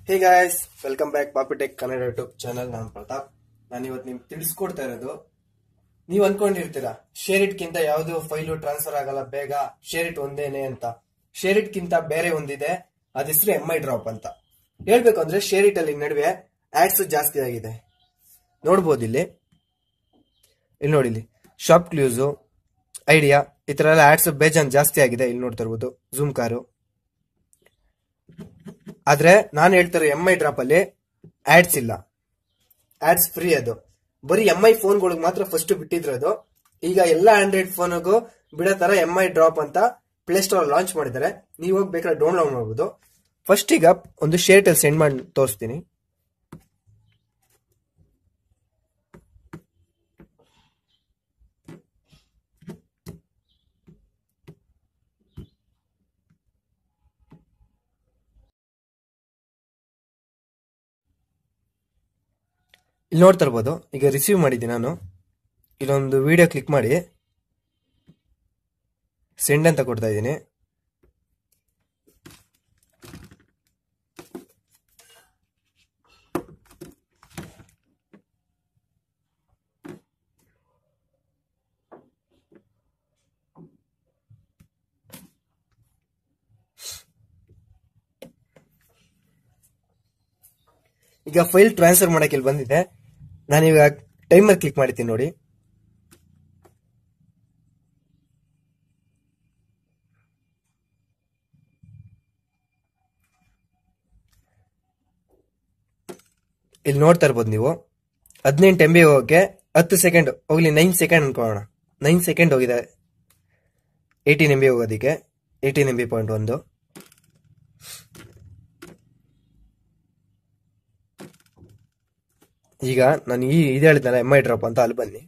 ಹೇ guys welcome back ಪಾಪಿಟೆಕ್ Kannada YouTube channel ನಾನು ಪ್ರತಾಪ್ ನಾನು ಇವತ್ತು ನಿಮ್ಗೆ ತಿಳಿಸ್ಕೊಡ್ತಾ ಇರೋದು ನೀವು ಅನ್ಕೊಂಡಿರ್ತೀರಾ ಶೇರ್ ಇಟ್ಕಿಂತ ಯಾವ್ದು ಫೈಲು ಟ್ರಾನ್ಸ್ಫರ್ ಆಗಲ್ಲ ಬೇಗ ಶೇರ್ ಇಟ್ ಒಂದೇನೆ ಅಂತ ಶೇರ್ ಇಟ್ಕಿಂತ ಬೇರೆ ಒಂದಿದೆ ಅದ ಹೆಸರು ಎಂ ಐ ಡ್ರಾಪ್ ಅಂತ ಹೇಳ್ಬೇಕು ಅಂದ್ರೆ ಶೇರ್ ಇಟ್ ಅಲ್ಲಿ ನಡುವೆ ಆಡ್ಸ್ ಜಾಸ್ತಿ ಆಗಿದೆ ನೋಡ್ಬೋದು ಇಲ್ಲಿ ಇಲ್ಲಿ ನೋಡಿ ಇಲ್ಲಿ ಶಾಪ್ ಕ್ಲೂಸು ಐಡಿಯಾ ಈ ತರ ಎಲ್ಲ ಆಡ್ಸ್ ಬೇಜಾನ್ ಜಾಸ್ತಿ ಆಗಿದೆ ಇಲ್ಲಿ ನೋಡ್ತಾ ಇರ್ಬೋದು ಝೂಮ್ ಕಾರು ಆದ್ರೆ ನಾನು ಹೇಳ್ತಾರೆ ಎಂ ಐ ಡ್ರಾಪ್ ಅಲ್ಲಿ ಆಡ್ಸ್ ಇಲ್ಲ ಆಡ್ಸ್ ಫ್ರೀ ಅದು ಬರೀ ಎಂ ಐ ಫೋನ್ಗಳಿಗೆ ಮಾತ್ರ ಫಸ್ಟ್ ಬಿಟ್ಟಿದ್ರು ಅದು ಈಗ ಎಲ್ಲ ಆಂಡ್ರಾಯ್ಡ್ ಫೋನ್ಗೂ ಬಿಡೋ ತರ ಎಂ ಐ ಡ್ರಾಪ್ ಅಂತ ಪ್ಲೇ ಸ್ಟೋರ್ ಲಾಂಚ್ ಮಾಡಿದ್ದಾರೆ ನೀವು ಹೋಗಿ ಬೇಕಾದ್ರೆ ಡೌನ್ಲೋಡ್ ಮಾಡ್ಬೋದು ಫಸ್ಟ್ ಈಗ ಒಂದು ಶೇರ್ಟ್ ಅಲ್ಲಿ ಸೆಂಡ್ ಮಾಡಿ ತೋರಿಸ್ತೀನಿ ಇಲ್ಲಿ ನೋಡ್ತಾ ಇರ್ಬೋದು ಈಗ ರಿಸೀವ್ ಮಾಡಿದ್ದೀನಿ ನಾನು ಇಲ್ಲೊಂದು ವಿಡಿಯೋ ಕ್ಲಿಕ್ ಮಾಡಿ ಸೆಂಡ್ ಅಂತ ಕೊಡ್ತಾ ಇದ್ದೀನಿ ಈಗ ಫೈಲ್ ಟ್ರಾನ್ಸ್ಫರ್ ಮಾಡಕ್ಕೆ ಇಲ್ಲಿ ಬಂದಿದೆ ನಾನೀಗ ಟೈಮರ್ ಕ್ಲಿಕ್ ಮಾಡ್ತೀನಿ ನೋಡಿ ಇಲ್ಲಿ ನೋಡ್ತಾ ಇರ್ಬೋದು ನೀವು ಹದಿನೆಂಟು ಎಂ ಬಿ ಹೋಗಕ್ಕೆ ಹತ್ತು ಸೆಕೆಂಡ್ ಹೋಗ್ಲಿ ನೈನ್ ಸೆಕೆಂಡ್ ಅನ್ಕೊಳ್ಳೋಣ ನೈನ್ ಸೆಕೆಂಡ್ ಹೋಗಿದೆ ಏಯ್ಟೀನ್ ಎಂ ಬಿ ಹೋಗೋದಕ್ಕೆ ಏಯ್ಟೀನ್ ಎಂ ಬಿ ಪಾಯಿಂಟ್ ಒಂದು ಈಗ ನಾನು ಈ ಇದು ಹೇಳಿದ್ನಲ್ಲ ಎಂ ಐ ಡ್ರಾಪ್ ಅಂತ ಅಲ್ಲಿ ಬನ್ನಿ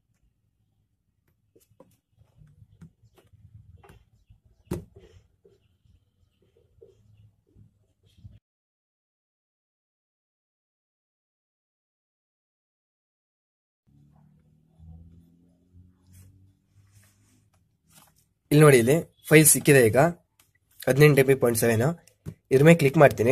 ಇಲ್ಲಿ ನೋಡಿ ಇಲ್ಲಿ ಫೈಲ್ ಸಿಕ್ಕಿದೆ ಈಗ ಹದಿನೆಂಟು ಎಂ ಬಿ ಪಾಯಿಂಟ್ ಸೆವೆನ್ ಇದ್ರ ಮೇಲೆ ಕ್ಲಿಕ್ ಮಾಡ್ತೀನಿ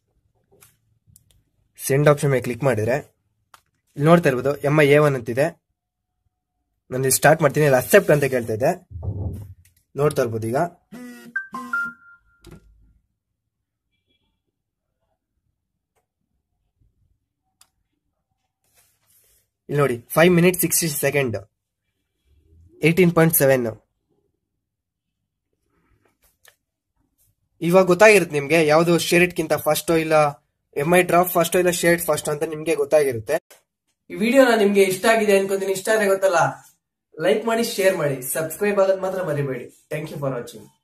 ಸೆಂಡ್ ಆಪ್ಷನ್ ಮೇಲೆ ಕ್ಲಿಕ್ ಮಾಡಿದ್ರೆ ಇಲ್ಲಿ ನೋಡ್ತಾ ಇರ್ಬೋದು ಎಮ್ ಐ ಎ ಒನ್ ಅಂತಿದೆ ನಾನು ಇಲ್ಲಿ ಸ್ಟಾರ್ಟ್ ಮಾಡ್ತೀನಿ ಇಲ್ಲಿ ಅಕ್ಸೆಪ್ಟ್ ಅಂತ ಕೇಳ್ತಾ ಇದೆ ನೋಡ್ತಾ ಇರ್ಬೋದು ಈಗ ಇಲ್ಲಿ ನೋಡಿ five minute sixty second eighteen point seven ಇವಾಗ ಗೊತ್ತಾಗಿರುತ್ತೆ ನಿಮ್ಗೆ ಯಾವ್ದು ಶೇರಿಟ್ಗಿಂತ ಫಸ್ಟೋ ಇಲ್ಲ ಎಂ ಐ ಡ್ರಾಪ್ ಫಸ್ಟೋ ಇಲ್ಲ ಶೇಡ್ ಫಸ್ಟ್ ಅಂತ ನಿಮ್ಗೆ ಗೊತ್ತಾಗಿರುತ್ತೆ ಈ ವಿಡಿಯೋನ ನಿಮ್ಗೆ ಇಷ್ಟ ಆಗಿದೆ ಅನ್ಕೊಂತೀನಿ ಇಷ್ಟ ಆದ್ರೆ ಗೊತ್ತಲ್ಲ ಲೈಕ್ ಮಾಡಿ ಶೇರ್ ಮಾಡಿ ಸಬ್ಸ್ಕ್ರೈಬ್ ಆಗೋದ್ ಮಾತ್ರ ಮರಿಬೇಡಿ ಥ್ಯಾಂಕ್ ಯು ಫಾರ್ ವಾಚಿಂಗ್